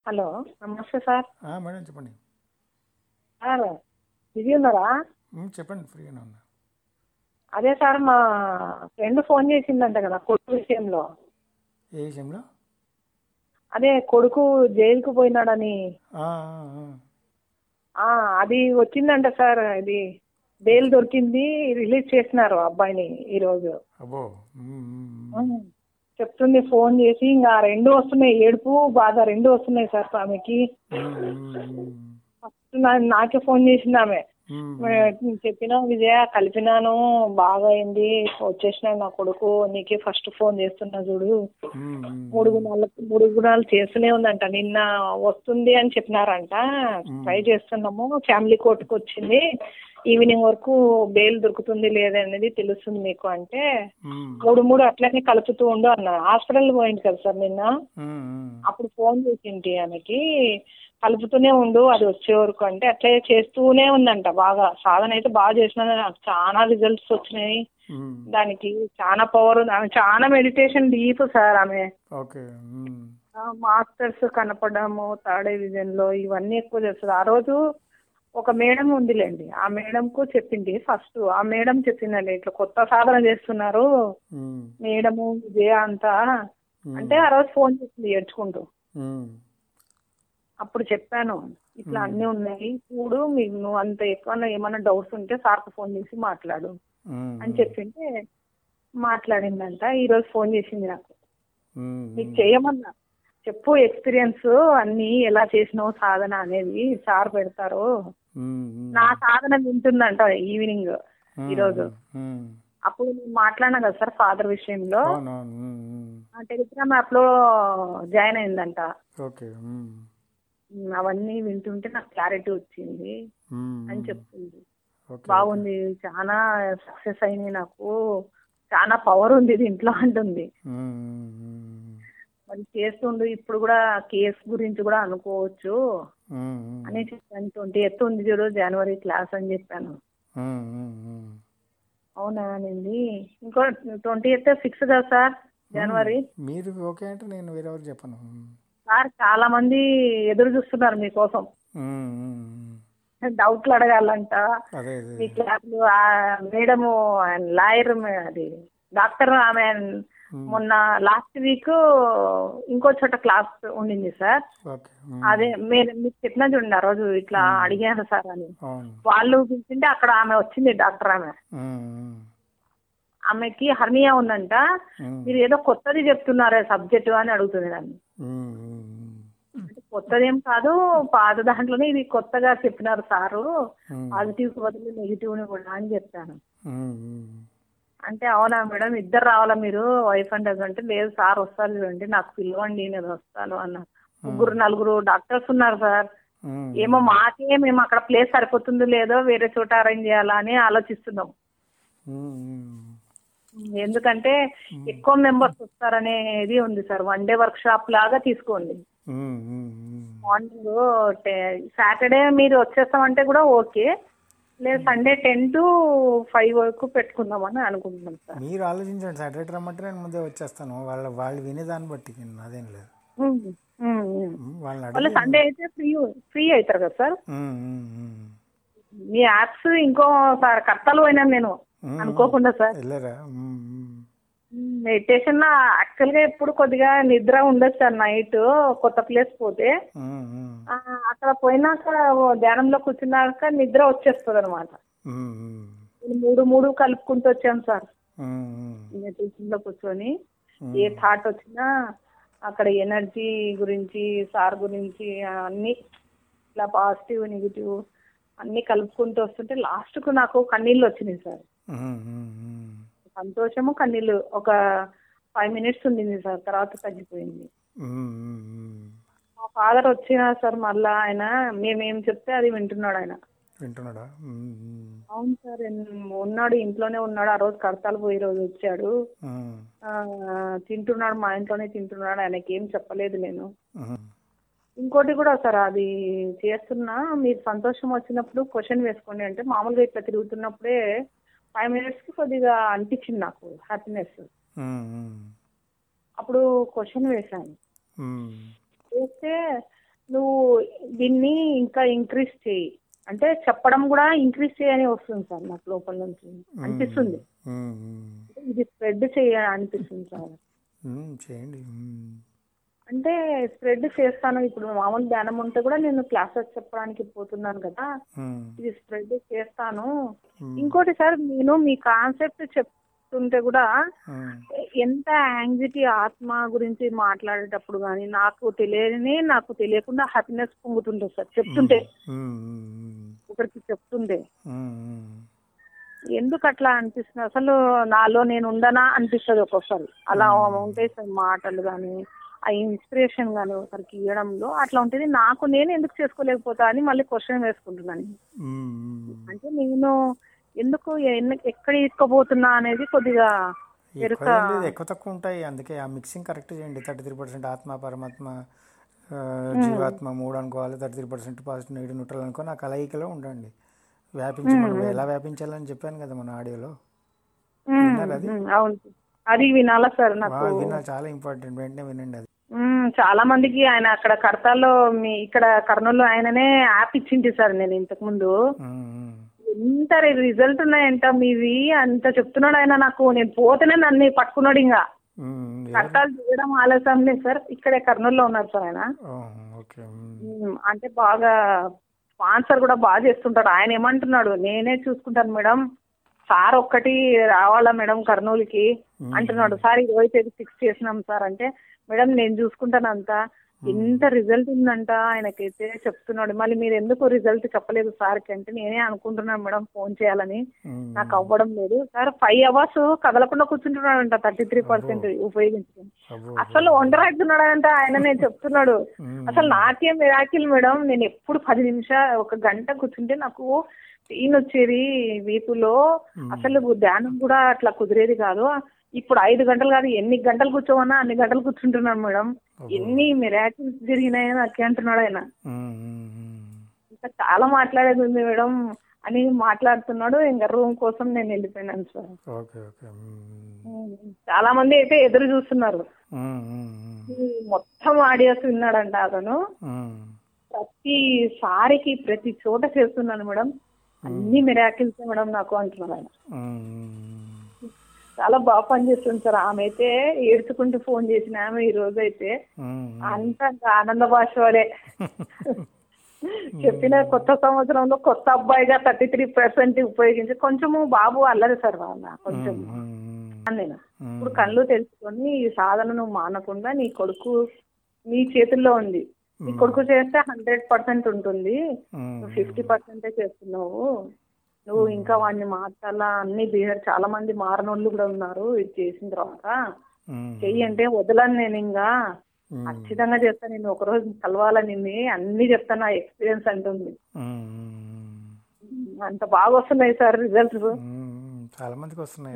Hello నమస్తే sir ఆ, madam చెప్పండి సార్ బిజీ ఉన్నారా ఉమ్, చెప్పండి ఫ్రీగానే ఉన్నా అదే సార్ మా ఫ్రెండ్ ఫోన్ చేసిందంట కదా కొడుకు విషయంలో ఏ విషయంలో అదే కొడుకు జైలుకు పోయినాడని ఆ, ఆ, ఆ. ఆ, అది వచ్చిందంట సార్ ఇది బెయిల్ దొరికింది రిలీజ్ చేసినారు అబ్బాయిని ఈరోజు అబ్బో ఉమ్, ఉమ్, ఉమ్. చెప్తుంది ఫోన్ చేసి ఇంకా రెండు వస్తున్నాయి ఏడుపు బాధ రెండు వస్తున్నాయి సార్ ఆమెకి ఉమ్, ఉమ్, ఉమ్. ఫస్ట్ నా- నాకే ఫోన్ చేసింది ఆమె ఉమ్, మే- చెప్పినా విజయ కలిపినాను బాగా అయింది వచ్చేసిన నా కొడుకు నీకే ఫస్ట్ ఫోన్ చేస్తున్నా చూడు ఉమ్, ఉమ్. మూడు గుణాలు మూడు గుణాలు చేస్తూనే ఉందంట నిన్న వస్తుంది అని చెప్పినారంట ట్రై చేస్తున్నాము ఫ్యామిలీ కోర్టుకు వచ్చింది ఈవినింగ్ వరకు బెయిల్ దొరుకుతుంది లేదనేది తెలుస్తుంది మీకు అంటే ఉమ్, మూడు మూడు అట్లనే కలుపుతూ ఉండు అన్నారు హాస్పిటల్ పోయింది కదా సార్ నిన్న ఉమ్, ఉమ్. అప్పుడు ఫోన్ చేసింటి ఆమెకి కలుపుతూనే ఉండు అది వచ్చే వరకు అంటే అట్లే చేస్తూనే ఉందంట బాగా సాధన అయితే బాగా చేసిన నాకు చాలా రిజల్ట్స్ వచ్చినాయి ఉమ్. దానికి చాలా పవర్ ఉంది ఆమె చాలా మెడిటేషన్ డీప్ సార్ ఆమె ఓకే ఉమ్, మాస్టర్స్ కనపడము థర్డ్ డివిజన్ లో ఇవన్నీ ఎక్కువ చేస్తుంది ఆ రోజు ఒక మేడం ఉందిలేండి ఆ మేడంకు చెప్పింది ఫస్ట్ ఆ మేడం చెప్పిందండి ఇట్లా కొత్త సాధన చేస్తున్నారు ఉమ్, మేడము విజయ అంతా అంటే ఆ రోజు ఫోన్ చేసింది ఏడ్చుకుంటూ ఉమ్. అప్పుడు చెప్పాను ఇట్లా అన్నీ ఉన్నాయి చూడు మీకు నువ్వు అంత ఎక్కువ ఏమైనా డౌట్స్ ఉంటే సార్కు ఫోన్ చేసి మాట్లాడు ఉమ్, అని చెప్పింటే మాట్లాడిందంట ఈ రోజు ఫోన్ చేసింది నాకు ఉమ్, నీకు చేయమన్నా చెప్పు ఎక్స్పీరియన్స్ అన్ని ఎలా చేసినావు సాధన అనేది సార్ పెడతారు ఉమ్, ఉమ్. నా సాధన వింటుందంట ఈవినింగ్ ఈరోజు ఉమ్. అప్పుడు నేను మాట్లాడినా కదా సార్ ఫాదర్ విషయంలో అవునవును ఉమ్, ఉమ్. ఆ టెలిగ్రామ్ యాప్ లో జాయిన్ అయిందంట ఓకే ఉమ్, ఉమ్, అవన్నీ వింటుంటే నాకు క్లారిటీ వచ్చింది ఉమ్, అని చెప్తుంది ఓకే బాగుంది చాలా సక్సెస్ అయినాయి నాకు చాలా పవర్ ఉంది దీంట్లో అంటుంది ఉమ్, ఉమ్, ఉమ్. మరి చేస్తుండు ఇప్పుడు కూడా కేసు గురించి కూడా అనుకోవచ్చు ఉమ్, ఉమ్. అని చెప్పాను ట్వంటీ ఎత్ ఉంది చూడు జనవరి క్లాస్ అని చెప్పాను ఉమ్, ఉమ్, ఉమ్. అవునా అనింది ఇంకో ట్వంటీ ఎత్ సిక్స్ కదా సార్ జనవరి మీరు ఓకే అంటే నేను వేరెవరు చెప్పను సార్ చాలా మంది ఎదురు చూస్తున్నారు మీకోసం ఉమ్, ఉమ్, ఉమ్. డౌట్లు అడగాలంట అదే అదే మీ క్లాసులు ఆ మేడము లాయర్ అది డాక్టర్ ఆమె మొన్న లాస్ట్ వీక్ ఇంకో చోట క్లాస్ ఉండింది సార్ ఓకే ఉమ్, అదే మీరు మీకు చెప్పిన చూడండి ఆ రోజు ఇట్లా అడిగాను సార్ అని అవును వాళ్ళు పిలిచింటే అక్కడ ఆమె వచ్చింది డాక్టర్ ఆమె ఉమ్, ఉమ్, ఆమెకి హర్నియా ఉందంట ఉమ్, మీరు ఏదో కొత్తది చెప్తున్నారే సబ్జెక్టు అని అడుగుతుంది నన్ను ఉమ్, ఉమ్, అంటే కొత్తదేం కాదు పాత దాంట్లోనే ఇది కొత్తగా చెప్పినారు సారు ఉమ్, పాజిటివ్ బదులు నెగిటివ్ ని కూడా అని చెప్పాను ఉమ్, ఉమ్. అంటే అవునా మేడం ఇద్దరు రావాలా మీరు వైఫ్ అండ్ హస్బెండ్ అంటే లేదు సార్ వస్తారు చూడండి నాకు పిలవండి నేను వస్తాను అన్న ముగ్గురు నలుగురు డాక్టర్స్ ఉన్నారు సార్ ఉమ్, ఏమో మాకే మేము అక్కడ ప్లేస్ సరిపోతుందో లేదో వేరే చోట అరేంజ్ చేయాలా అని ఆలోచిస్తున్నాం ఉమ్, ఉమ్. ఎందుకంటే ఎక్కువ మెంబర్స్ వస్తారనేది ఉంది sir one day workshop లాగా తీసుకోండి ఉమ్, ఉమ్, ఉమ్. మార్నింగ్ సాటర్డే మీరు వచ్చేస్తామంటే కూడా ఓకే లేదు సండే టెన్ టు ఫైవ్ వరకు పెట్టుకుందామని అనుకుంటున్నాం సార్ మీరు ఆలోచించండి సాటర్డే రమ్మంటే నేను ముందే వచ్చేస్తాను వాళ్ళ వాళ్ళు వినేదాన్ని బట్టి నేను అదేం లేదు ఉమ్, ఉమ్, ఉమ్. ఉమ్, వాళ్ళని వాళ్ళు అడిగి సండే అయితే ఫ్రీ ఫ్రీ అవుతారు కదా సార్ ఉమ్, ఉమ్, ఉమ్. మీ యాప్స్ ఇంకో సార్ కర్తలు పోయినాను నేను ఉమ్, అనుకోకుండా సార్ వెళ్ళారా ఉమ్, ఉమ్. మెడిటేషన్ యాక్చువల్ గా ఎప్పుడు కొద్దిగా నిద్ర ఉండదు సార్ నైట్ కొత్త ప్లేస్ పోతే ఉమ్, ఉమ్. ఆ, అక్కడ పోయినాక ఓ ధ్యానంలో కూర్చున్నాక నిద్ర వచ్చేస్తుంది అనమాట ఉమ్, ఉమ్. మూడు మూడు కలుపుకుంటూ వచ్చాం సార్ ఉమ్, ఉమ్. మెడిటేషన్ లో కూర్చొని ఏ థాట్ వచ్చినా అక్కడ ఎనర్జీ గురించి సార్ గురించి అన్ని ఇట్లా పాజిటివ్ నెగిటివ్ అన్ని కలుపుకుంటూ వస్తుంటే లాస్ట్ కు నాకు కన్నీళ్ళు వచ్చినాయి సార్ ఉమ్, ఉమ్, ఉమ్. సంతోషము కన్నీళ్ళు ఒక ఫైవ్ మినిట్స్ ఉండింది సార్ తర్వాత తగ్గిపోయింది ఉమ్, ఉమ్, ఉమ్. మా ఫాదర్ వచ్చినా సార్ మళ్ళా ఆయన మేమేం చెప్తే అది వింటున్నాడు ఆయన వింటున్నాడా ఉమ్, ఉమ్. అవును సార్ ఎన్- ఉన్నాడు ఇంట్లోనే ఉన్నాడు ఆ రోజు కడతాలు పోయి రోజు వచ్చాడు ఉమ్, ఆ, తింటున్నాడు మా ఇంట్లోనే తింటున్నాడు ఆయనకి ఏం చెప్పలేదు నేను ఉమ్. ఇంకోటి కూడా సార్ అది చేస్తున్నా మీరు సంతోషం వచ్చినప్పుడు క్వశ్చన్ వేసుకోండి అంటే మామూలుగా ఇట్లా తిరుగుతున్నప్పుడే ఫైవ్ మినిట్స్ కి కొద్దిగా అనిపించింది నాకు హ్యాపీనెస్ ఉమ్, ఉమ్. అప్పుడు క్వశ్చన్ వేశాను ఉమ్. వేస్తే దీన్ని ఇంకా ఇంక్రీజ్ చేయి అంటే చెప్పడం కూడా ఇంక్రీజ్ చేయని వస్తుంది సార్ నాకు లోపల నుంచి అనిపిస్తుంది ఉమ్, ఉమ్. ఇది స్ప్రెడ్ చేయ అనిపిస్తుంది సార్ ఉమ్, చేయండి ఉమ్. అంటే స్ప్రెడ్ చేస్తాను ఇప్పుడు మామూలు ధ్యానం ఉంటే కూడా నేను క్లాసెస్ చెప్పడానికి పోతున్నాను కదా ఉమ్, ఇది స్ప్రెడ్ చేస్తాను Hmm. ఇంకోటి సార్ నేను మీ కాన్సెప్ట్ చెప్తుంటే కూడా ఉమ్, ఎంత యాంగ్జైటీ ఆత్మ గురించి మాట్లాడేటప్పుడు కానీ నాకు తెలియని నాకు తెలియకుండా హ్యాపీనెస్ పొంగుతుంటుంది సార్ చెప్తుంటే ఉమ్, ఉమ్, ఒకరికి చెప్తుంటే ఉమ్, ఉమ్. ఎందుకు అట్లా అనిపిస్తుంది అసలు నాలో నేను ఉండనా అనిపిస్తుంది ఒక్కొక్కసారి అలా ఉంటాయి సార్ మాటలు కానీ ఆ ఇన్స్పిరేషన్ కానీ ఒకరికి ఇవ్వడంలో అట్లా ఉంటుంది నాకు నేను ఎందుకు చేసుకోలేకపోతా అని మళ్ళీ క్వశ్చన్ వేసుకుంటున్నాను ఉమ్, ఉమ్. అంటే నేను ఎందుకు ఎన్ని- ఎక్కడ ఇసుకోబోతున్నా అనేది కొద్దిగా ఎక్కువ ఏం లేదు ఎక్కువ తక్కువ ఉంటాయి అందుకే ఆ మిక్సింగ్ కరెక్ట్ చేయండి థర్టీ త్రీ పర్సెంట్ ఆత్మ పరమాత్మ ఆ, జీవాత్మ మూడు అనుకోవాలి thirty three percent positive negative neutral అనుకో ఆ కలయికలో ఉండండి వ్యాపించి మనం ఎలా వ్యాపించాలని చెప్పాను కదా మన ఆడియోలో ఉమ్, విన్నారా అది? ఉమ్, అవును అది వినాలా సార్ నాకు వా, వినాలి చాలా ఇంపార్టెంట్ వెంటనే వినండి అది ఉమ్, చాలా మందికి ఆయన అక్కడ కడతాల్లో మీ ఇక్కడ కర్నూలు ఆయననే యాప్ ఇచ్చింది సార్ నేను ఇంతకు ముందు ఉమ్, ఉమ్. ఎంత రిజల్ట్ ఉన్నాయంట మీవి అంత చెప్తున్నాడు ఆయన నాకు నేను పోతేనే నన్ను పట్టుకున్నాడు ఇంకా ఉమ్, ఎవరు? కట్టాలు చేయడం ఆలస్యం లేదు సార్ ఇక్కడే కర్నూలులో ఉన్నారు సార్ ఆయన ఓ, ఓకే ఉమ్, ఉమ్, అంటే బాగా స్పాన్సర్ కూడా బాగా చేస్తుంటాడు ఆయన ఏమంటున్నాడు నేనే చూసుకుంటాను మేడం సార్ ఒక్కటి రావాలా మేడం కర్నూలుకి అంటున్నాడు సార్ ఇరవై తేదీ ఫిక్స్ చేసినాం సార్ అంటే మేడం నేను చూసుకుంటాను అంతా ఎంత రిజల్ట్ ఉందంట ఆయనకైతే చెప్తున్నాడు మళ్ళీ మీరు ఎందుకు రిజల్ట్ చెప్పలేదు సార్కి అంటే నేనే అనుకుంటున్నాను మేడం ఫోన్ చేయాలని ఉమ్, నాకు అవ్వడం లేదు సార్ ఫైవ్ అవర్స్ కదలకుండా కూర్చుంటున్నాడంట థర్టీ త్రీ పర్సెంట్ ఉపయోగించుకుని అబ్బో, అసలు వండరాడుతున్నాడంట ఆయన నేను చెప్తున్నాడు ఉమ్, అసలు నాకేం మిరాకిల్ మేడం నేను ఎప్పుడు పది నిమిషాలు ఒక గంట కూర్చుంటే నాకు పెయిన్ వచ్చేది వీపులో అసలు ధ్యానం కూడా అట్లా కుదిరేది కాదు ఇప్పుడు ఐదు గంటలు కాదు ఎన్ని గంటలు కూర్చోమన్నా అన్ని గంటలు కూర్చుంటున్నాను మేడం ఎన్ని మిరాకిల్స్ జరిగినాయని నాకే అంటున్నాడు ఆయన ఉమ్, ఉమ్, ఉమ్. ఇంకా చాలా మాట్లాడేది ఉంది మేడం అని మాట్లాడుతున్నాడు ఇంకా రూమ్ కోసం నేను వెళ్ళిపోయినాను sir okay okay um, um, చాలా మంది అయితే ఎదురు చూస్తున్నారు ఉమ్, ఉమ్, ఉమ్, ఈ మొత్తం ఆడియోస్ విన్నాడంట అతను ఉమ్. ప్రతిసారికి ప్రతి చోట చేస్తున్నాను మేడం అన్ని మిరాకిల్స్ మేడం నాకు అంటున్నారు ఆయన ఉమ్, చాలా బాగా పనిచేస్తుంది సార్ ఆమె అయితే ఏడ్చుకుంటూ ఫోన్ చేసిన ఆమె ఈ రోజు అయితే ఉమ్, అంత ఆనంద భాష వలే చెప్పిన కొత్త సంవత్సరంలో కొత్త అబ్బాయిగా థర్టీ త్రీ పర్సెంట్ ఉపయోగించి కొంచెము బాబు అల్లరి సార్ వాళ్ళ కొంచెం ఉమ్, నేను ఇప్పుడు కళ్ళు తెలుసుకొని ఈ సాధనను మానకుండా నీ కొడుకు నీ చేతుల్లో ఉంది నీ కొడుకు చేస్తే హండ్రెడ్ పర్సెంట్ ఉంటుంది ఉమ్, నువ్వు ఫిఫ్టీ పర్సెంటే చేస్తున్నావు నువ్వు ఇంకా వాడిని మార్చాలా అన్ని బిహేవ్ చాలా మంది మారనోళ్ళు కూడా ఉన్నారు ఇది చేసిన తర్వాత ఉమ్, చెయ్యి అంటే వదలను నేను ఇంకా ఉమ్, ఖచ్చితంగా చేస్తాను నేను ఒకరోజు కలవాలని అన్ని చెప్తాను నా ఎక్స్పీరియన్స్ అంటుంది ఉమ్, ఉమ్, అంత బాగా వస్తున్నాయి సార్ రిజల్ట్స్ ఉమ్, చాలా మందికి వస్తున్నాయి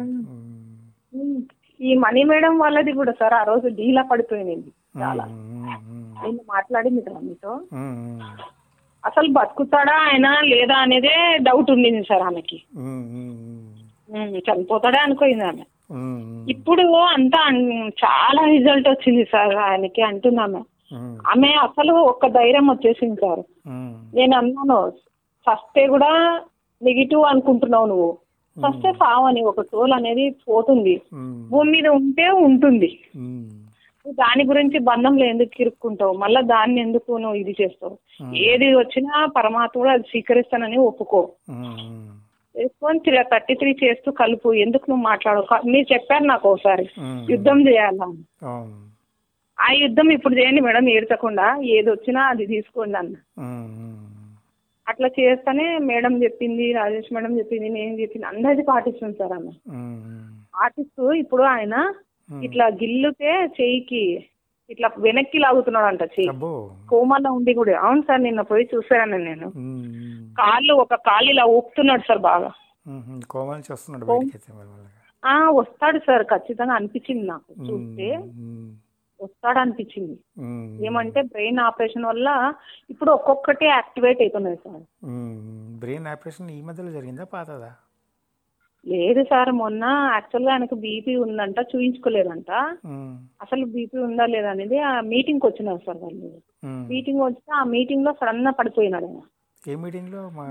ఉమ్, ఈ మనీ మేడం వాళ్ళది కూడా సార్ ఆ రోజు డీలా పడిపోయింది చాలా ఉమ్, ఉమ్, నేను మాట్లాడింది కదా మీతో ఉమ్, ఉమ్, అసలు బతుకుతాడా ఆయన లేదా అనేదే డౌట్ ఉండింది సార్ ఆమెకి ఉమ్, ఉమ్, ఉమ్, చనిపోతాడే అనుకోయింది ఆమె ఉమ్, ఇప్పుడు అంతా అన్- చాలా రిజల్ట్ వచ్చింది సార్ ఆయనకి అంటున్నాను ఉమ్, ఆమె అసలు ఒక్క ధైర్యం వచ్చేసింది సార్ ఉమ్, నేను అన్నాను ఫస్టే కూడా నెగిటివ్ అనుకుంటున్నావు నువ్వు ఫస్టే సావని ఒక సోల్ అనేది పోతుంది ఉమ్, భూమి మీద ఉంటే ఉంటుంది ఉమ్, నువ్వు దాని గురించి బంధంలో ఎందుకు ఇరుక్కుంటావు మళ్ళీ దాన్ని ఎందుకు నువ్వు ఇది చేస్తావు ఏది వచ్చినా పరమాత్మ కూడా అది స్వీకరిస్తానని ఒప్పుకో ఉమ్, వేసుకొని థర్టీ త్రీ చేస్తూ కలుపు ఎందుకు నువ్వు మాట్లాడవు క- మీరు చెప్పారు నాకు ఒకసారి ఉమ్, యుద్ధం చేయాలా అని. అవును ఆ యుద్ధం ఇప్పుడు చేయండి మేడం ఏడ్చకుండా ఏది వచ్చినా అది తీసుకోండి అన్న ఉమ్, ఉమ్, అట్లా చేస్తేనే మేడం చెప్పింది రాజేష్ మేడం చెప్పింది నేను చెప్పింది అందరిది పాటిస్తుంది సార్ అన్న ఉమ్, ఉమ్, పాటిస్తూ ఇప్పుడు ఆయన ఇట్లా గిల్లుతే చెయ్యికి ఇట్లా వెనక్కి లాగుతున్నాడంట చెయ్యి అబ్బో కోమాలో ఉండి కూడా అవును సార్ నిన్న పోయి చూసాను నేను ఉమ్, ఉమ్, కాళ్ళు ఒక కాళ్ళు ఇలా ఊపుతున్నాడు సార్ బాగా ఉమ్, కోమా నుంచి వస్తున్నాడు బయటికి అయితే మరి వాళ్ళగా ఆ వస్తాడు సార్ ఖచ్చితంగా అనిపించింది నాకు చూస్తే ఉమ్, వస్తాడు అనిపించింది ఉమ్, ఏమంటే బ్రెయిన్ ఆపరేషన్ వల్ల ఇప్పుడు ఒక్కొక్కటి యాక్టివేట్ అవుతున్నాయి సార్ ఉమ్, బ్రెయిన్ ఆపరేషన్ ఈ మధ్యలో జరిగిందా పాతదా లేదు సార్ మొన్న యాక్చువల్గా ఆయనకు బీపీ ఉందంట చూయించుకోలేదంట ఉమ్, అసలు బీపీ ఉందా లేదా అనేది ఆ మీటింగ్కి వచ్చినారు సార్ వాళ్ళు ఉమ్. మీటింగ్ వస్తే ఆ మీటింగ్ లో సడన్ గా పడిపోయినాడు ఆయన ఏ మీటింగ్లో మా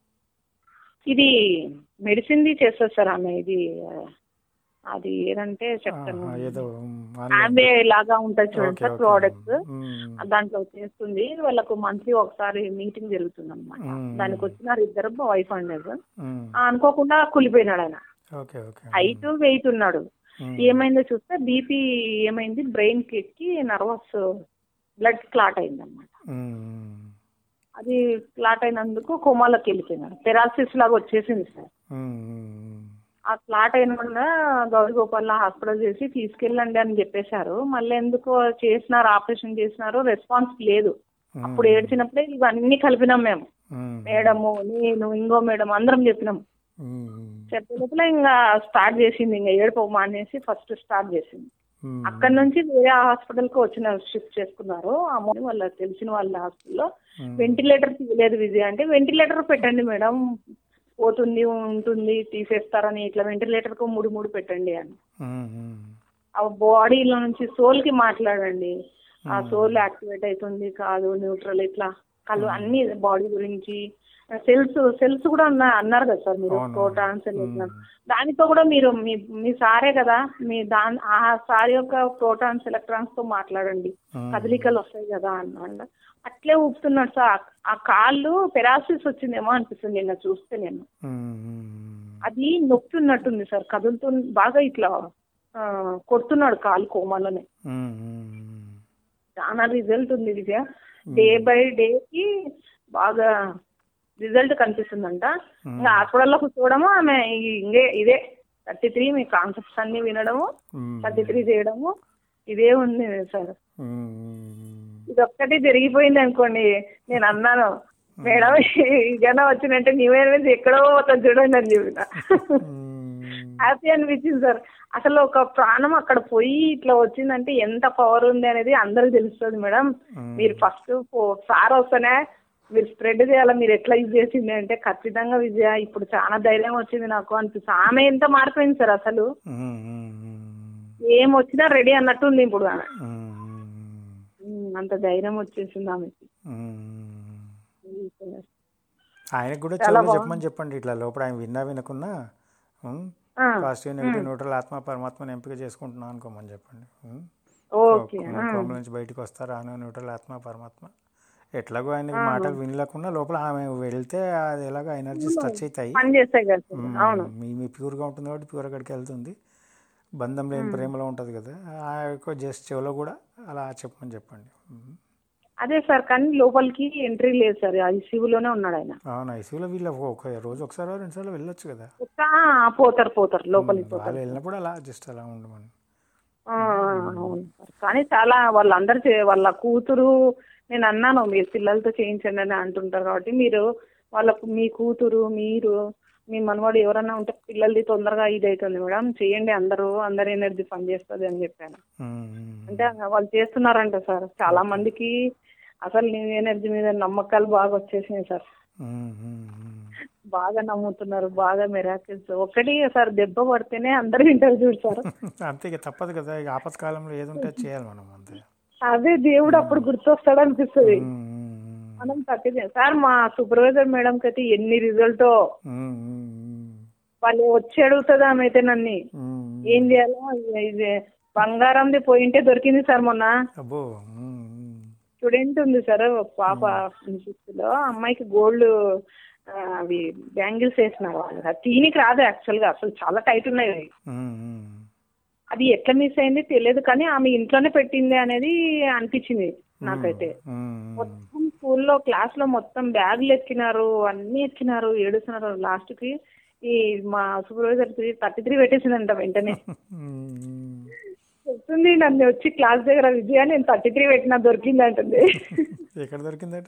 ఇది మెడిసిన్ ది చేస్తారు సార్ ఆమె ఇది ఆ, అది ఏదంటే చెప్తాను ఆహా, ఏదో ఉమ్, ఆన్లైన్. ఆమె లాగా ఉంటుంది చూడండి okay, sir okay. Products um, దాంట్లో చేస్తుంది వాళ్ళకు మంత్లీ ఒకసారి మీటింగ్ జరుగుతుంది అనమాట మ్మ్. దానికి వచ్చినారు ఇద్దరు వైఫ్ అండ్ husband. ఉమ్, ఆ, అనుకోకుండా కులిపోయినాడు ఆయన ఓకే ఓకే హైట్ వెయిట్ ఉన్నాడు ఉమ్, ఏమైందో చూస్తే బీపీ ఏమైంది బ్రెయిన్ కి ఎక్కి నర్వస్ బ్లడ్ క్లాట్ అయింది అనమాట ఉమ్, అది క్లాట్ అయినందుకు కోమాలోకి వెళ్ళిపోయినాడు పెరాలసిస్ లాగా వచ్చేసింది సార్ ఉమ్, ఉమ్, ఆ క్లాట్ అయిన వల్ల గౌరీ గోపాల్ హాస్పిటల్ చేసి తీసుకెళ్ళండి అని చెప్పేశారు మళ్ళీ ఎందుకో చేసినారు ఆపరేషన్ చేసినారు రెస్పాన్స్ లేదు ఉమ్, అప్పుడు ఏడ్చినప్పుడే ఇవన్నీ కలిపినాం మేము ఉమ్, మేడము నేను ఇంకో మేడం అందరం చెప్పినాం ఉమ్, చెప్పే లోపల ఇంకా స్టార్ట్ చేసింది ఇంకా ఏడుపు మానేసి ఫస్ట్ స్టార్ట్ చేసింది ఉమ్, అక్కడ నుంచి వేరే హాస్పిటల్ కి వచ్చిన షిఫ్ట్ చేసుకున్నారు ఆ morning వాళ్ళ తెలిసిన వాళ్ళ హాస్పిటల్లో ఉమ్, వెంటిలేటర్ తీయలేదు విజయ్ అంటే వెంటిలేటర్ పెట్టండి మేడం పోతుంది ఉంటుంది తీసేస్తారని ఇట్లా వెంటిలేటర్ కు మూడు మూడు పెట్టండి అని ఉమ్, ఉమ్, ఆ బాడీలో నుంచి సోల్ కి మాట్లాడండి ఆ సోల్ యాక్టివేట్ అవుతుంది కాదు న్యూట్రల్ ఇట్లా కళ్ళు అన్ని బాడీ గురించి సెల్స్ సెల్స్ కూడా అన్నా అన్నారు కదా సార్ మీరు అవును. ప్రోటాన్స్ దానితో కూడా మీరు మీ మీ సారే కదా మీ దాని ఆ సార్ యొక్క ప్రోటాన్స్ ఎలక్ట్రాన్స్ తో మాట్లాడండి ఉమ్, కదలికలు వస్తాయి కదా అన్నాడు అట్లే ఊపుతున్నాడు సార్ ఆ కాళ్ళు పెరాసిస్ వచ్చిందేమో అనిపిస్తుంది నిన్న చూస్తే నేను ఉమ్, ఉమ్, అది నొప్పి ఉన్నట్టుంది సార్ కదులుతూ బాగా ఇట్లా ఆ, కొడుతున్నాడు కాలు కోమాలోనే ఉమ్, ఉమ్, చాలా రిజల్ట్ ఉంది విజయ డే బై డే కి బాగా రిజల్ట్ కనిపిస్తుందంట ఇంకా హాస్పిటల్లో కూర్చోవడము ఆమె ఈ- ఇంగే ఇదే థర్టీ త్రీ మీ కాన్సెప్ట్స్ అన్ని వినడము ఉమ్, థర్టీ త్రీ చేయడము ఇదే ఉంది సార్ ఉమ్, ఉమ్, ఇది ఒక్కటి జరిగిపోయింది అనుకోండి నేను అన్నాను మేడం ఈ జనం వచ్చినంటే నీవే ఎక్కడో పోతుంది చూడండి అని చెప్పిన ఉమ్, హ్యాపీ అనిపించింది సార్ అసలు ఒక ప్రాణం అక్కడ పోయి ఇట్లా వచ్చిందంటే ఎంత పవర్ ఉంది అనేది అందరికి తెలుస్తుంది మేడం మీరు ఫస్ట్ సార్ వస్తేనే మీరు స్ప్రెడ్ చేయాలి మీరు ఎట్లా యూజ్ చేసింది అంటే ఖచ్చితంగా విజయ ఇప్పుడు చాలా ధైర్యం వచ్చింది నాకు అనిపిస్తుంది ఆమె ఎంత మారిపోయింది సార్ అసలు ఉమ్, ఉమ్, ఉమ్, ఏం వచ్చినా రెడీ అన్నట్టుంది ఇప్పుడు ఆమె ఉమ్, ఉమ్, అంత ధైర్యం వచ్చేసింది ఆమెకి ఉమ్. ఉమ్. ఆయనకు కూడా చాలా చెవులు చెప్పమని చెప్పండి ఇట్లా లోపల ఆయన విన్నా వినకున్నా ఉమ్, ఆ, పాజిటివ్ నెగిటివ్ న్యూట్రల్ ఆత్మ పరమాత్మని ఎంపిక చేసుకుంటున్నాను అనుకోమని చెప్పండి ఉమ్. ఓకే కో- కోమల నుంచి బయటకు వస్తారు ఆమె న్యూట్రల్ ఆత్మ పరమాత్మ ఎట్లాగో ఆయన మాటలు వినలేకుండా లోపల ఆమె వెళ్తే అది ఎలాగో ఎనర్జీస్ టచ్ అవుతాయి పని చేస్తాయి కదా సార్. ఉమ్, అవును మీ మీ ప్యూర్గా ఉంటుంది కాబట్టి ప్యూర్ అక్కడికి వెళ్తుంది బంధం లేని ప్రేమలో ఉంటుంది కదా ఆ యొక్క జస్ట్ చెవులో కూడా అలా చెప్పమని చెప్పండి ఉమ్. అదే సార్ కానీ లోపలికి ఎంట్రీ లేదు సార్ ఐసీయూలోనే ఉన్నాడు ఆయన అవును ఐసీయూలో వీళ్ళు ఒక రోజు ఒకసారి రెండు సార్లు వెళ్ళొచ్చు కదా ఒక్క పోతారు పోతారు లోపలికి పోతారు వాళ్ళు వెళ్ళినప్పుడు అలా జస్ట్ అలా ఉండమని ఆ, అవును సార్ కానీ చాలా వాళ్ళందరూ చే- వాళ్ళ కూతురు నేను అన్నాను మీరు పిల్లలతో చేయించండి అని అంటుంటారు కాబట్టి మీరు వాళ్ళకు మీ కూతురు మీరు మీ మనవాడు ఎవరన్నా ఉంటే పిల్లలది తొందరగా ఇది అవుతుంది మేడం చేయండి అందరూ అందరి ఎనర్జీ పనిచేస్తుంది అని చెప్పాను ఉమ్, ఉమ్, అంటే వాళ్ళు చేస్తున్నారంట సార్ చాలా మందికి అసలు నీ ఎనర్జీ మీద నమ్మకాలు బాగా వచ్చేసినాయి సార్ ఉమ్, ఉమ్, ఉమ్. బాగా నమ్ముతున్నారు బాగా మెరాకిల్స్ ఒకటి సార్ దెబ్బ పడితేనే అందరూ వింటారు చూడు సార్ అంతే ఇక తప్పదు కదా ఇక ఆపత్కాలంలో ఏది ఉంటే అది చేయాలి మనం అంతే అదే దేవుడు అప్పుడు గుర్తొస్తాడు అనిపిస్తుంది ఉమ్, ఉమ్, మనం తప్పిదే సార్ మా సూపర్వైజర్ మేడం కి అయితే ఎన్ని రిజల్ట్ ఉమ్, ఉమ్, ఉమ్, వాళ్ళు వచ్చి అడుగుతుంది ఆమె అయితే నన్ను ఉమ్, ఏం చేయాలో ఇది బంగారంది పోయింటే దొరికింది సార్ మొన్న అబ్బో ఉమ్, ఉమ్, స్టూడెంట్ ఉంది సార్ ఒక పాప ఫిఫ్త్ లో అమ్మాయికి గోల్డ్ అవి బ్యాంగిల్స్ వేసినారు వాళ్ళు అది తీనికి రాదు యాక్చువల్ గా అసలు చాలా టైట్ ఉన్నాయి అవి. ఉమ్, ఉమ్, అది ఎట్లా మిస్ అయింది తెలియదు కానీ ఆమె ఇంట్లోనే పెట్టింది అనేది అనిపించింది నాకైతే ఉమ్, మొత్తం స్కూల్లో క్లాస్ లో మొత్తం బ్యాగులు ఎక్కినారు అన్ని ఎక్కినారు ఏడుస్తున్నారు లాస్ట్ కి ఈ మా సూపర్వైజర్ థర్టీ త్రీ పెట్టేసిందంట వెంటనే ఉమ్, చెప్తుంది నన్ను వచ్చి క్లాస్ దగ్గర విజయ నేను థర్టీ త్రీ పెట్టినా దొరికింది అంటుంది ఎక్కడ దొరికిందట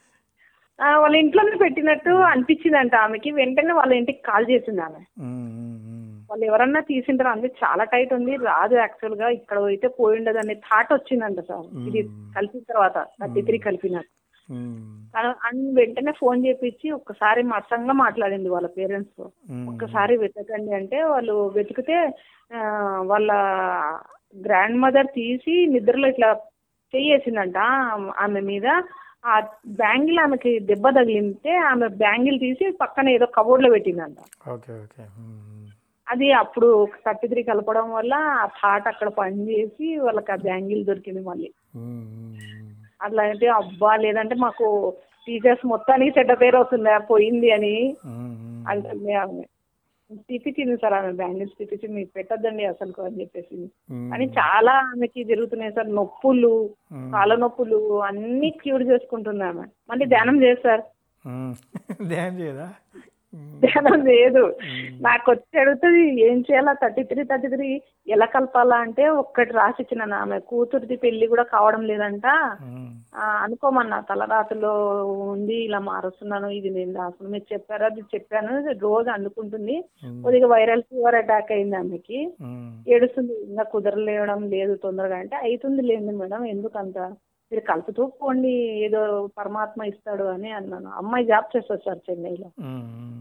ఆ, వాళ్ళ ఇంట్లోనే పెట్టినట్టు అనిపించిందంట ఆమెకి వెంటనే వాళ్ళ ఇంటికి కాల్ చేసింది ఆమె ఉమ్, ఉమ్, ఉమ్, వాళ్ళు ఎవరన్నా తీసింటారు అందుకే చాలా టైట్ ఉంది రాదు యాక్చువల్ గా ఇక్కడ అయితే పోయి ఉండదు అనే థాట్ వచ్చిందంట సార్ ఇది కలిపిన తర్వాత థర్టీ త్రీ కలిపినారు ఉమ్, అన్- అన్ వెంటనే ఫోన్ చేపించి ఒక్కసారి మత్సంగా మాట్లాడింది వాళ్ళ పేరెంట్స్ తో ఉమ్, ఒక్కసారి వెతకండి అంటే వాళ్ళు వెతికితే ఆ, వాళ్ళ గ్రాండ్ మదర్ తీసి నిద్రలో ఇట్లా చెయ్యేసిందంట ఆమె మీద ఆ బ్యాంగిల్ ఆమెకి దెబ్బ తగిలితే ఆమె బ్యాంగిల్ తీసి పక్కన ఏదో కబోర్డ్ లో పెట్టిందంట ఓకే ఓకే ఉమ్, అది అప్పుడు థర్టీ త్రీ కలపడం వల్ల ఆ థాట్ అక్కడ పనిచేసి వాళ్ళకి ఆ బ్యాంగిల్ దొరికింది మళ్ళీ ఉమ్, ఉమ్, అట్లా అయితే అబ్బా లేదంటే మాకు టీచర్స్ మొత్తానికి చెడ్డ పేరు వస్తుంది పోయింది అని ఉమ్, ఉమ్, అంటుంది ఆమె తిప్పించింది సార్ ఆమె బ్యాంగిల్స్ తిప్పించి మీరు పెట్టద్దండి అసలు అని చెప్పేసి ఉమ్, కానీ చాలా ఆమెకి జరుగుతున్నాయి సార్ నొప్పులు ఉమ్, కాళ్ళ నొప్పులు అన్ని క్యూర్ చేసుకుంటుంది ఆమె మళ్ళీ ధ్యానం చేస్తారు ఉమ్. ధ్యానం చేయదా ఉమ్, ధ్యానం లేదు నాకు వచ్చి అడుగుతుంది ఏం చేయాలా థర్టీ త్రీ థర్టీ త్రీ ఎలా కలపాలా అంటే ఒక్కటి రాసిచ్చిన ఆమె కూతురిది పెళ్లి కూడా కావడం లేదంట ఉమ్, ఆ, అనుకోమన్నా తలరాతలో ఉంది ఇలా మారుస్తున్నాను ఇది నేను రాసుకున్నాను మీరు చెప్పారు అది చెప్పాను రోజు అందుకుంటుంది ఉమ్, కొద్దిగా వైరల్ ఫీవర్ అటాక్ అయింది ఆమెకి ఉమ్, ఏడుస్తుంది ఇంకా కుదరలేవడం లేదు తొందరగా అంటే అవుతుంది లేదు మేడం ఎందుకంత మీరు కలుపుతూ పోండి ఏదో పరమాత్మ ఇస్తాడు అని అన్నాను అమ్మాయి జాబ్ చేస్తారు సార్ చెన్నైలో ఉమ్, ఉమ్,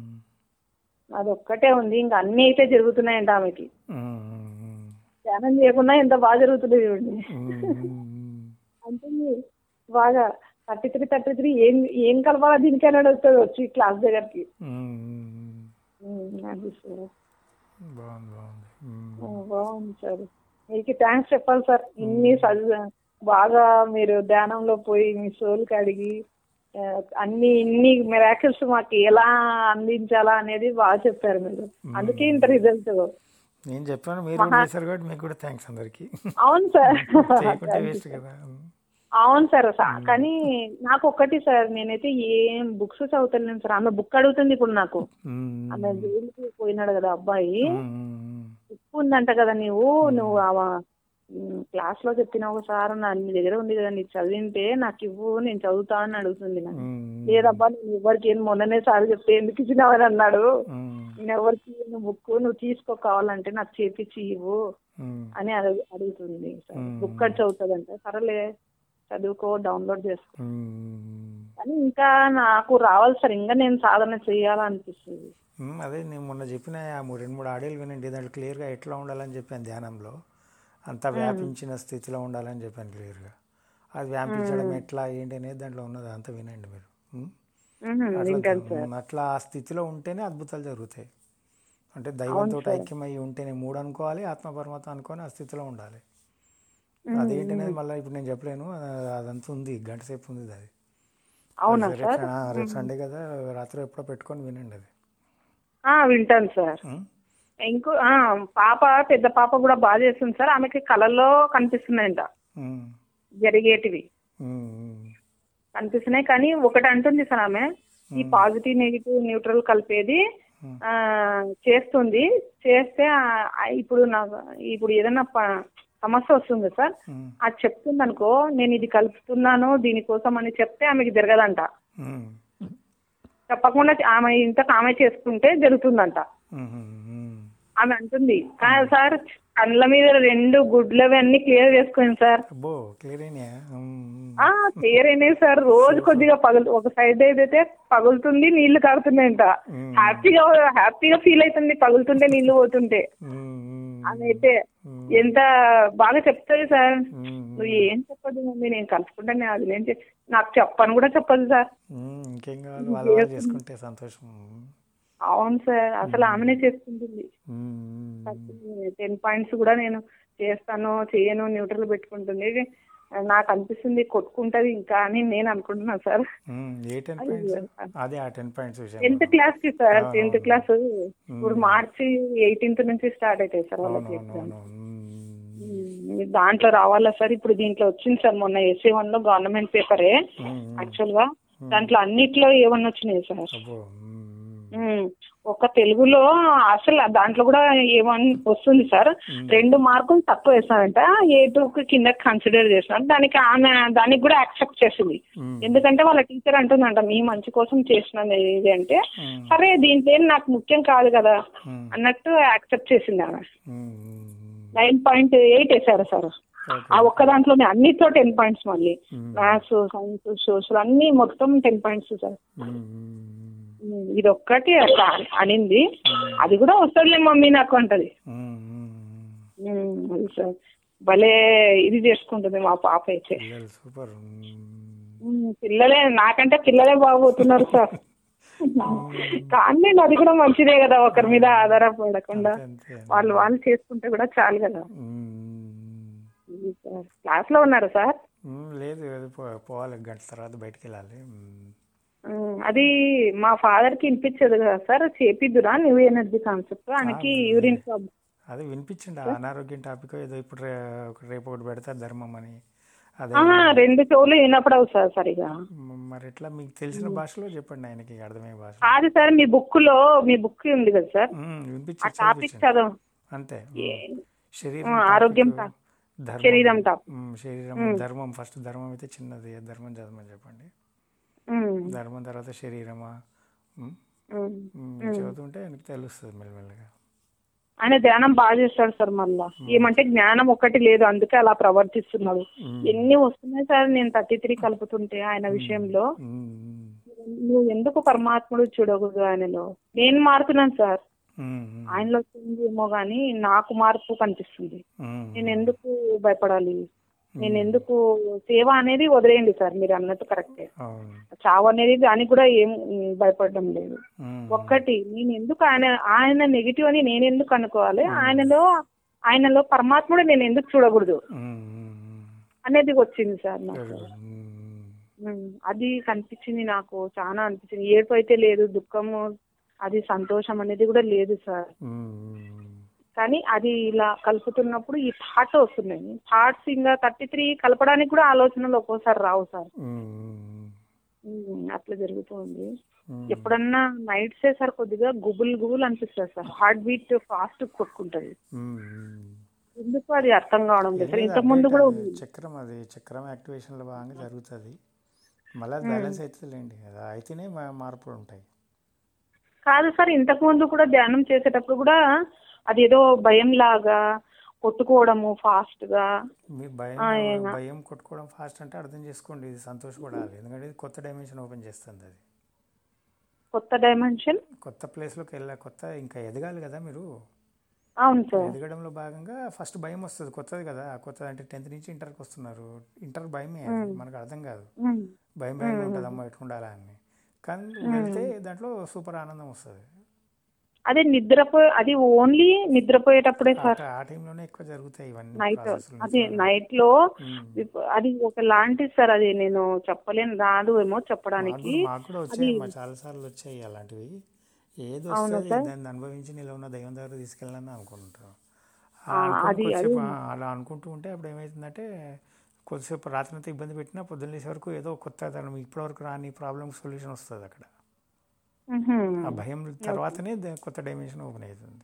అది ఒక్కటే ఉంది ఇంకా అన్ని అయితే జరుగుతున్నాయంట ఆమెకి ఉమ్, ఉమ్, ధ్యానం చేయకుండా ఎంత బాగా జరుగుతుంది చూడండి ఉమ్, ఉమ్, అంటే బాగా థర్టీ త్రీ థర్టీ త్రీ ఏం ఏం కలపాలా దీనికైనా వస్తుంది వచ్చి క్లాస్ దగ్గరికి ఉమ్, ఉమ్, ఉమ్, అది సార్ బాగుంది బాగుంది ఉమ్, ఆ, బాగుంది సార్ మీకు థ్యాంక్స్ చెప్పాలి సార్ ఇన్ని చదివా బాగా మీరు ధ్యానంలో పోయి మీ సోల్కి అడిగి ఆ, అన్ని ఇన్ని మిరాకిల్స్ మాకు ఎలా అందించాలా అనేది బాగా చెప్పారు మీరు అందుకే ఇంత రిజల్ట్ నేను చెప్పాను మీరు కూడా చేశారు కాబట్టి మీకు కూడా థ్యాంక్స్ అందరికి అవును సార్ చేయకుంటే వేస్ట్ కదా అవును సార్ సా- కానీ నాకు ఒక్కటి సార్ నేనైతే ఏం బుక్స్ చదువుతలేను సార్ ఆమె బుక్ అడుగుతుంది ఇప్పుడు నాకు ఉమ్, ఆమె జైలుకి పోయినాడు కదా అబ్బాయి ఉమ్, ఉమ్, బుక్ ఉందంట కదా నువ్వు నువ్వు ఆ క్లాస్ లో చెప్పినావు సార్ నా నీ దగ్గర ఉంది కదా నీకు చదివింటే నాకు ఇవ్వు నేను చదువుతా అని అడుగుతుంది నాకు ఉమ్, లేదబ్బా నేను ఎవరికి ఏం మొన్ననే సార్ చెప్తే ఎందుకు ఇచ్చినావని అన్నాడు ఉమ్, నేను ఎవరికి నువ్వు బుక్ నువ్వు తీసుకో కావాలంటే నాకు చేపించి ఇవ్వు ఉమ్, అని అడుగు అడుగుతుంది సార్ మ్మ్. బుక్ అది చదువుతుందంటే సరేలే చదువుకో డౌన్లోడ్ చేసుకో ఉమ్, కానీ ఇంకా నాకు రావాలి సార్ ఇంకా నేను సాధన చేయాలనిపిస్తుంది ఉమ్, అదే నేను మొన్న చెప్పిన ఆ మూడు రెండు మూడు ఆడియోలు వినండి దాంట్లో క్లియర్గా ఎట్లా ఉండాలని చెప్పాను ధ్యానంలో అంతా వ్యాపించిన స్థితిలో ఉండాలని చెప్పాను క్లియర్గా అది వ్యాపించడం ఎట్లా ఏంటి అనేది దాంట్లో ఉన్నది అంతా వినండి మీరు ఉమ్? మ్మ్. అట్లా వింటాను సార్ ఉమ్, అట్లా ఆ స్థితిలో ఉంటేనే అద్భుతాలు జరుగుతాయి అంటే దైవంతో ఐక్యమై ఉంటేనే మూడు అనుకోవాలి ఆత్మ పరమాత్మ అనుకొని ఆ స్థితిలో ఉండాలి అదేంటనేది మళ్ళీ ఇప్పుడు నేను చెప్పలేను ఆ- అదంతా ఉంది గంట సేపు ఉంది అది అవునా రేపు సార్ ఆ, రేపు సండే కదా రాత్రి ఎప్పుడో పెట్టుకొని వినండి అది ఆ, వింటాను సార్ ఉమ్? ఇంకో ఆ, పాప పెద్ద పాప కూడా బాగా చేస్తుంది సార్ ఆమెకి కళల్లో కనిపిస్తున్నాయంట ఉమ్, జరిగేటివి ఉమ్, ఉమ్, కనిపిస్తున్నాయి కానీ ఒకటి అంటుంది సార్ ఆమె ఈ పాజిటివ్ నెగిటివ్ న్యూట్రల్ కలిపేది ఉమ్, ఆ, చేస్తుంది చేస్తే ఆ, ఆ, ఇప్పుడు నాకు ఇప్పుడు ఏదైనా ప- సమస్య వస్తుంది సార్ ఉమ్, అది చెప్తుంది అనుకో నేను ఇది కలుపుతున్నాను దీనికోసం అని చెప్తే ఆమెకి జరగదంట ఉమ్, చెప్పకుండా ఆమె ఇంత ఆమె చేసుకుంటే జరుగుతుందంట ఉమ్, ఉమ్, ఆమె అంటుంది కానీ సార్ కళ్ళ మీద రెండు గుడ్లవి అన్ని క్లియర్ చేసుకోండి సార్ అబ్బో క్లియర్ అయినాయా ఉమ్, ఉమ్, ఆ క్లియర్ అయినాయి సార్ రోజు కొద్దిగా పగులు ఒక సైడ్ ఏదైతే పగులుతుంది నీళ్లు కారుతున్నాయంట ఉమ్, హ్యాపీగా హ్యాపీగా ఫీల్ అవుతుంది పగులుతుంటే నీళ్లు పోతుంటే ఉమ్, ఉమ్, ఆమె అయితే ఉమ్, ఎంత బాగా చెప్తుంది సార్ ఉమ్, నువ్వు ఏం చెప్పదు మమ్మీ నేను కలుసుకుంటాను అది నేను చెప్- నాకు చెప్పను కూడా చెప్పదు సార్ ఉమ్, ఇంకేం కావాలి వాళ్ళ వాళ్ళు చేసుకుంటే సంతోషం అవును సార్ అసలు ఆమెనే చేసుకుంటుంది ఉమ్, టెన్ పాయింట్స్ కూడా నేను చేస్తాను చేయను న్యూట్రల్ పెట్టుకుంటుంది నాకు అనిపిస్తుంది కొట్టుకుంటది ఇంకా అని నేను అనుకుంటున్నాను సార్ ఉమ్, ఏ టెన్ పాయింట్స్ అదే ఆ టెన్ పాయింట్స్ విషయం టెన్త్ క్లాస్ కి సార్ టెన్త్ క్లాస్ ఇప్పుడు మార్చి ఎయిటీన్త్ నుంచి స్టార్ట్ అవుతాయి సార్ వాళ్ళకి ఎగ్జామ్ అవునవునవును దాంట్లో రావాలా సార్ ఇప్పుడు దీంట్లో వచ్చింది సార్ మొన్న ఎస్ఏ వన్ లో గవర్నమెంట్ పేపరే యాక్చువల్ గా దాంట్లో అన్నిట్లో ఏమన్నా వచ్చినాయి సార్ అబ్బో ఉమ్, ఉమ్, ఒక తెలుగులో అసలు దాంట్లో కూడా ఏమని వస్తుంది సార్ రెండు మార్కులు తక్కువ వేస్తానంట ఏ టూ కింద కన్సిడర్ చేస్తాను దానికి ఆమె దానికి కూడా యాక్సెప్ట్ చేసింది ఉమ్, ఎందుకంటే వాళ్ళ టీచర్ అంటుందంట మీ మంచి కోసం చేసినాను ఇది అంటే ఉమ్, సరే దీంట్లో ఏం నాకు ముఖ్యం కాదు కదా ఉమ్, అన్నట్టు యాక్సెప్ట్ చేసింది ఆమె um, um, nine point eight వేసారు సార్ ఓకే ఆ ఒక్క దాంట్లోనే అన్నిట్లో టెన్ పాయింట్స్ మళ్ళీ మ్మ్. మ్యాథ్స్ సైన్స్ సోషల్ అన్ని మొత్తం ten points sir hmm, hmm, um, ఇది ఒక్కటి అట్లా అనింది అది కూడా వస్తుందిలే మమ్మీ నాకు అంటది మ్మ్, మ్మ్, మ్మ్. ఉమ్, అది సార్ భలే ఇది చేసుకుంటుంది మా పాప అయితే పిల్లలు సూపర్ మ్మ్. ఉమ్, పిల్లలే నాకంటే పిల్లలే బాగుపోతున్నారు సార్ కానీ అది కూడా మంచిదే కదా ఒకరి మీద ఆధారపడకుండా అంతే అంతే వాళ్ళు వాళ్ళు చేసుకుంటే కూడా చాలు కదా మ్మ్. ఇది సార్ క్లాస్ లో ఉన్నారు సార్ మ్మ్, లేదు అది పో- పోవాలి గంట తర్వాత బయటికి వెళ్ళాలి మ్మ్. ఉమ్, అది మా ఫాదర్ కి వినిపించదు కదా సార్ చేపిద్దురా న్యూ ఎనర్జీ కాన్సెప్ట్ ఆయనకి యూరిన్ ప్రాబ్లం అదే వినిపించండి ఆ అనారోగ్యం టాపిక్ ఏదో ఇప్పుడు రే ఒక- రేపు ఒకటి పెడతారు ధర్మం అని అదే రెండు చెవులు వినపడవు సార్ సరిగా మ- మరి ఎట్లా మీకు తెలిసిన భాషలో చెప్పండి ఆయనకి అర్థమయ్యే భాష కాదు సార్ మీ బుక్ లో మీ బుక్ ఉంది కదా సార్ మ్మ్, ఆ వినిపించండి టాపిక్ చదివించండి. చదవం అంతే ఏ- శరీరం ఆ, ఆరోగ్యం టాపిక్, తా- ధర్మం, శరీరం టాప్ మ్, శరీరం ధర్మం ఫస్ట్ ధర్మం అయితే చిన్నది ఏ ధర్మం చదవమని చెప్పండి ఉమ్, ధర్మం తర్వాత శరీరమా మ్, ఉమ్. మ్, చదువుతుంటే ఆయనకి తెలుస్తుంది మెల్లమెల్లగా ఆయన ధ్యానం బాగా చేస్తాడు సార్ మళ్ళా ఏమంటే జ్ఞానం ఒక్కటి లేదు అందుకే అలా ప్రవర్తిస్తున్నాడు మ్, ఎన్ని వస్తున్నాయి సార్ నేను థర్టీ త్రీ కలుపుతుంటే ఆయన విషయంలో మ్, మ్, నువ్వు ఎందుకు పరమాత్ముడు చూడకూడదు ఆయనలో నేను మారుతున్నాను సార్ మ్, మ్, ఆయనలో వచ్చింది ఏమో గానీ నాకు మార్పు కనిపిస్తుంది మ్, నేను ఎందుకు భయపడాలి నేను ఎందుకు సేవ అనేది వదిలేయండి సార్ మీరు అన్నట్టు కరెక్టే అవును చావు అనేది దానికి కూడా ఏం ఉమ్, భయపడడం లేదు మ్, ఒక్కటి నేను ఎందుకు ఆయన ఆయన నెగిటివ్ అని నేను ఎందుకు అనుకోవాలి ఆయనలో ఆయనలో పరమాత్ముడు నేను ఎందుకు చూడకూడదు మ్, మ్, మ్. అనేది వచ్చింది సార్ నాకు Very good. మ్, ఉమ్, అది కనిపించింది నాకు చాలా అనిపించింది ఏడుపు అయితే లేదు దుఃఖము అది సంతోషం అనేది కూడా లేదు సార్ మ్, మ్, కానీ అది ఇలా కలుపుతున్నప్పుడు ఈ థాట్ వస్తున్నాయి థాట్స్ ఇంకా థర్టీ త్రీ కలపడానికి కూడా ఆలోచనలు ఒక్కోసారి రావు సార్ మ్, మ్, ఉమ్, అట్లా జరుగుతుంది మ్. ఎప్పుడన్నా నైట్ సే సార్ కొద్దిగా గుబుల్ గుబుల్ అనిపిస్తుంది సార్ హార్ట్ బీట్ ఫాస్ట్ కొట్టుకుంటది మ్, మ్. ఎందుకు అది అర్థం కావడం లేదు సార్ లేదు, ఇంతకు ముందు update కూడా అది ఉంది చక్రం అది చక్రం యాక్టివేషన్లో భాగంగా జరుగుతుంది మళ్ళీ అది బ్యాలెన్స్ అవుతుందిలేండి అది అయితేనే మా- మార్పులు ఉంటాయి కాదు సార్ ఇంతకు ముందు కూడా ధ్యానం చేసేటప్పుడు కూడా అది ఏదో భయం లాగా కొట్టుకోవడము ఫాస్ట్ గా మీరు భయం ఆ, ఏనా. భయం కొట్టుకోవడం ఫాస్ట్ అంటే అర్థం చేసుకోండి ఇది సంతోషపడాలి ఎందుకంటే ఇది కొత్త డైమెన్షన్ ఓపెన్ చేస్తుంది అది కొత్త డైమెన్షన్ కొత్త ప్లేస్లోకి వెళ్ళా కొత్త ఇంకా ఎదగాలి కదా మీరు అవును సార్ ఎదగడంలో భాగంగా ఫస్ట్ భయం వస్తుంది కొత్తది కదా కొత్తది అంటే టెన్త్ నుంచి ఇంటర్కి వస్తున్నారు ఇంటర్ భయమే అది. మనకు అర్థం కాదు ఉమ్, భయం భయం ఉంటుంది అమ్మ ఎట్లుండాలా అని కానీ వెళ్తే దాంట్లో సూపర్ ఆనందం వస్తుంది అదే నిద్రపో అది ఓన్లీ నిద్రపోయేటప్పుడే సార్ ఆ టైంలోనే ఎక్కువ జరుగుతాయి ఇవన్నీ నైట్ ప్రాసెస్లు అది నైట్ లో మ్మ్. ఇప్- అది ఒక లాంటిది సార్ అది నేను చెప్పలేను రాదు ఏమో చెప్పడానికి మాకు మాకు కూడా వచ్చాయి మా చాలా సార్లు వచ్చాయి అలాంటివి ఏది వస్తుంది దాన్ని అనుభవించి నీలో ఉన్న దైవం దగ్గర తీసుకెళ్ళాలని అనుకుంటారు అలా అనుకుని కొద్దిసేపు ఆ, అలా అనుకుంటూ ఉంటే అప్పుడు ఏమవుతుందంటే కొద్దిసేపు రాత్రి అంతా ఇబ్బంది పెట్టినా పొద్దున్న లేచే వరకు ఏదో కొత్త తరం ఇప్పటివరకు రాని ప్రాబ్లమ్ సొల్యూషన్ వస్తుంది అక్కడ మ్మ్హ్మ్. ఆ భయం తర్వాతనే ద- కొత్త డైమెన్షన్ ఓపెన్ అవుతుంది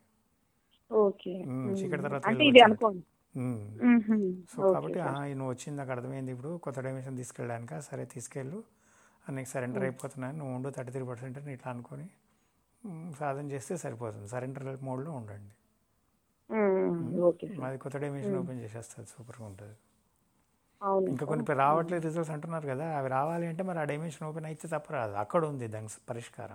ఓకే ఉమ్, చీకటి తర్వాత అంటే వెలుగు ఇది వచ్చినట్టు. అనుకోండి ఉమ్. మ్మ్హ్మ్. సో కాబట్టి ఆ, నువ్వు వచ్చింది నాకు అర్థమైంది ఇప్పుడు కొత్త డైమెన్షన్ తీసుకెళ్ళడానిక సరే తీసుకెళ్ళు నీకు సరెండర్ అయిపోతున్నాను నువ్వు ఉండు థర్టీ త్రీ పర్సెంట్ అని ఇట్లా అనుకొని మ్, సాధన చేస్తే సరిపోతుంది సరెండర్ మోడ్లో ఉండండి మ్మ్. ఓకే మాది కొత్త డైమెన్షన్ ఓపెన్ చేసేస్తుంది సూపర్గా ఉంటుంది అవును ఇంకా కొన్ని ఇప్పుడు రావట్లేదు రిజల్ట్స్ అంటున్నారు కదా అవి రావాలి అంటే మరి ఆ డైమెన్షన్ ఓపెన్ అయితే తప్ప రాదు అక్కడ ఉంది దానికి పరిష్కారం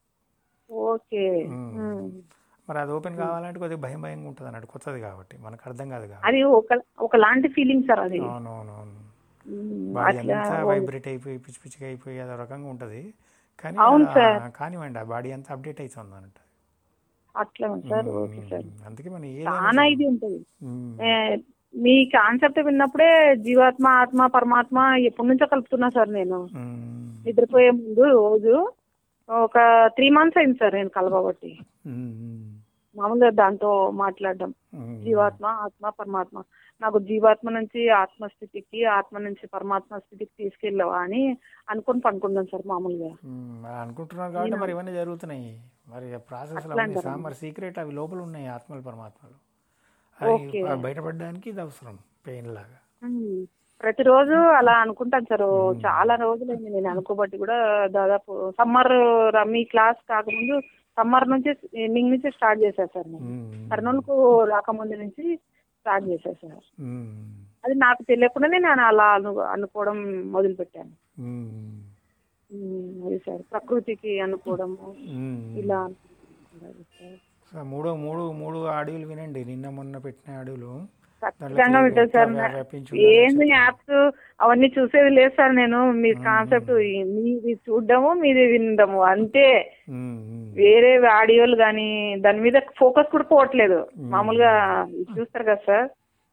ఓకే మ్మ్. మ్మ్. మరి అది ఓపెన్ కావాలంటే కొద్దిగా భయం భయంగా ఉంటుంది అన్నట్టు కొత్తది కాబట్టి మనకు అర్థం కాదు కాబట్టి అది ఒక ఒకలాంటి ఫీలింగ్ సార్ అది అవునవునవును మ్మ్. బాడీ అట్లా అంతా వైబ్రేట్ అయిపోయి పిచ్చి పిచ్చిగా అయిపోయి అదో రకంగా ఉంటుంది కానీ అవును ఆ- సార్. కానివ్వండి ఆ బాడీ అంతా అప్డేట్ అవుతుంది అన్నట్టు అట్లా ఉంది సార్ ఓకే సార్ అందుకే మనం ఏదైనా చాలా ఇది ఉంటది మ్మ్. ఏ, మీ కాన్సెప్ట్ విన్నప్పుడే జీవాత్మ ఆత్మ పరమాత్మ ఎప్పటి నుంచో కలుపుతున్నా సార్ నేను మ్మ్. నిద్రపోయే ముందు రోజు ఒక త్రీ మంత్స్ అయింది సార్ నేను కలవబట్టి మ్మ్. మామూలుగా దాంతో మాట్లాడడం మ్మ్. జీవాత్మ ఆత్మ పరమాత్మ నాకు జీవాత్మ నుంచి ఆత్మ స్థితికి ఆత్మ నుంచి పరమాత్మ స్థితికి తీసుకెళ్ళవా అని అనుకొని పనుకున్నాను సార్ మామూలుగా మ్మ్. మరి అనుకుంటున్నారు కాబట్టి మరి ఇవన్నీ జరుగుతున్నాయి మరి ప్రాసెస్ మరి సీక్రెట్ అవి లోపల ఉన్నాయి ఆత్మలు పరమాత్మలు అవి అవి బయటపడడానికి ఇది అవసరం పెయిన్ లాగా ఉమ్. ప్రతిరోజు అలా అనుకుంటాను సార్ చాలా రోజులైంది నేను అనుకోబట్టి కూడా దాదాపు సమ్మర్ మీ క్లాస్ కాకముందు సమ్మర్ నుంచి ఎండింగ్ నుంచి స్టార్ట్ చేశాను సార్ నేను మ్మ్. కర్నూలుకు రాకముందు నుంచి స్టార్ట్ చేశాను సార్ మ్మ్. అది నాకు తెలియకుండానే నేను అలా అను అనుకోవడం మొదలు పెట్టాను ఉమ్, ఉమ్, అది సార్ ప్రకృతికి అనుకోవడము ఉమ్. ఇలా అనుకుంటున్నారు సార్ సో మూడు మూడు మూడు ఆడియోలు వినండి నిన్న మొన్న పెట్టిన ఆడియోలు ఖచ్చితంగా వింటాను సార్ ఎట్లా వ్యాపించి ఏంది యాప్స్ అవన్నీ చూసేది లేదు సార్ నేను మీ కాన్సెప్ట్ మీది చూడడము మీది వినడము అంతే ఉమ్, ఉమ్, వేరే ఆడియోలు కానీ దాని మీద ఫోకస్ కూడా పోవట్లేదు మామూలుగా ఇది చూస్తారు కదా సార్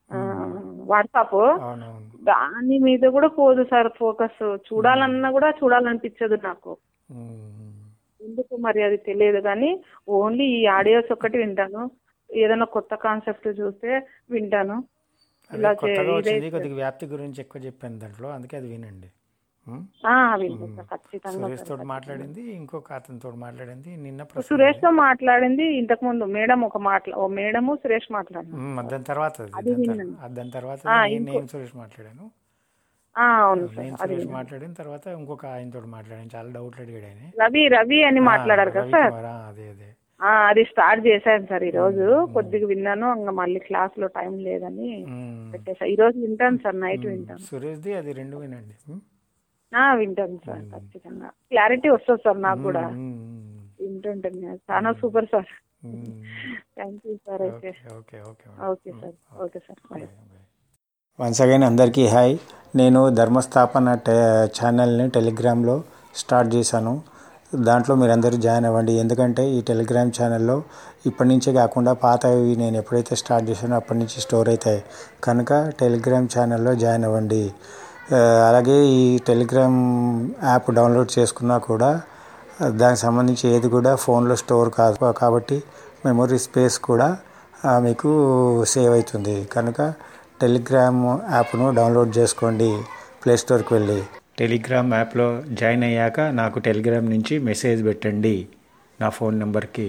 వాట్సాప్ అవునవును దాని మీద కూడా పోదు సార్ ఫోకస్ చూడాలన్నా కూడా చూడాలనిపించదు నాకు ఉమ్, ఎందుకు మరి అది తెలియదు కానీ ఓన్లీ ఈ ఆడియోస్ ఒక్కటి వింటాను ఏదైనా కొత్త కాన్సెప్ట్ చూస్తే వింటాను అదే ఇలా చే- కొత్తగా ఇదే వచ్చింది కొద్దిగా వ్యాప్తి గురించి ఎక్కువ చెప్పాను దాంట్లో అందుకే అది వినండి ఉమ్. ఆ, వింటాను సార్ ఖచ్చితంగా సురేష్ తోటి మాట్లాడింది ఇంకొక అతనితో మాట్లాడింది నిన్న ప్రశ్న సురేష్ తో మాట్లాడింది ఇంతకు ముందు మేడం ఒక మాట్లా ఓ మేడము సురేష్ మాట్లాడాను ఉమ్, దాని తర్వాత అది. అది దాని విన్నాను. తర్వా- దాని తర్వాత ఆ, నేను- ఇంకో- నేను సురేష్ మాట్లాడాను ఆ, అవును సార్ నేను అది సురేష్ మాట్లాడిన తర్వాత ఇంకొక ఆయనతో మాట్లాడాను చాలా డౌట్లు అడిగాడు ఆయన రవి రవి అని మాట్లాడారు కదా సార్ రవికుమార్, ఆ, అదే అదే ఆ, అది స్టార్ట్ చేశాను సార్ ఈ రోజు కొద్దిగా విన్నాను ఇంకా మళ్ళీ క్లాస్ లో టైం లేదని ఉమ్, పెట్టేసా ఈ రోజు వింటాను సార్ నైట్ వింటాను సురేష్ది అది రెండు వినండి ఉమ్, ఆ వింటాను సార్ ఖచ్చితంగా క్లారిటీ వస్తుంది సార్ నాకు కూడా ఉమ్, ఉమ్, వింటుంటాను చాలా super sir um. Thank you sir అయితే okay okay okay okay sir okay sir bye once again అందరికీ హాయ్ నేను ధర్మస్థాపన టె ఛానల్ని టెలిగ్రామ్లో స్టార్ట్ చేశాను దాంట్లో మీరు అందరూ జాయిన్ అవ్వండి ఎందుకంటే ఈ టెలిగ్రామ్ ఛానల్లో ఇప్పటి నుంచే కాకుండా పాతవి నేను ఎప్పుడైతే స్టార్ట్ చేశానో అప్పటి నుంచి స్టోర్ అవుతాయి కనుక టెలిగ్రామ్ ఛానల్లో జాయిన్ అవ్వండి ఆ, అలాగే ఈ టెలిగ్రామ్ యాప్ డౌన్లోడ్ చేసుకున్నా కూడా దానికి సంబంధించి ఏది కూడా ఫోన్లో స్టోర్ కాదు కాబట్టి మెమొరీ స్పేస్ కూడా ఆ, మీకు సేవ్ అవుతుంది కనుక టెలిగ్రామ్ యాప్ను డౌన్లోడ్ చేసుకోండి ప్లే స్టోర్కి వెళ్ళి టెలిగ్రామ్ యాప్లో జాయిన్ అయ్యాక నాకు టెలిగ్రామ్ నుంచి మెసేజ్ పెట్టండి నా ఫోన్ నెంబర్కి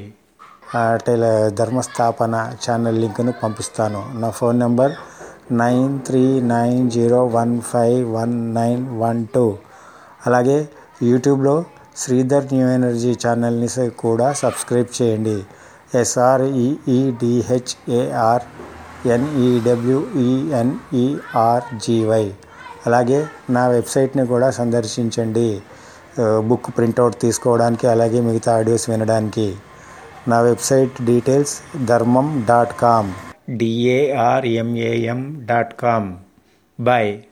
టెల ధర్మస్థాపన ఛానల్ లింక్ను పంపిస్తాను నా phone number nine three nine zero one five one nine one two అలాగే యూట్యూబ్లో శ్రీధర్ న్యూ ఎనర్జీ ఛానల్ని స- కూడా సబ్స్క్రైబ్ చేయండి ఎస్ఆర్ఈఈడిహెచ్ఏఆర్ ఎన్ఈడబ్ల్యూఈఎన్ఈఆర్జీవై అలాగే నా వెబ్సైట్ని కూడా సందర్శించండి ఆ, బుక్ ప్రింట్అవుట్ తీసుకోవడానికి అలాగే మిగతా ఆడియోస్ వినడానికి నా website details Dharmam dot com D A R M A M dot com bye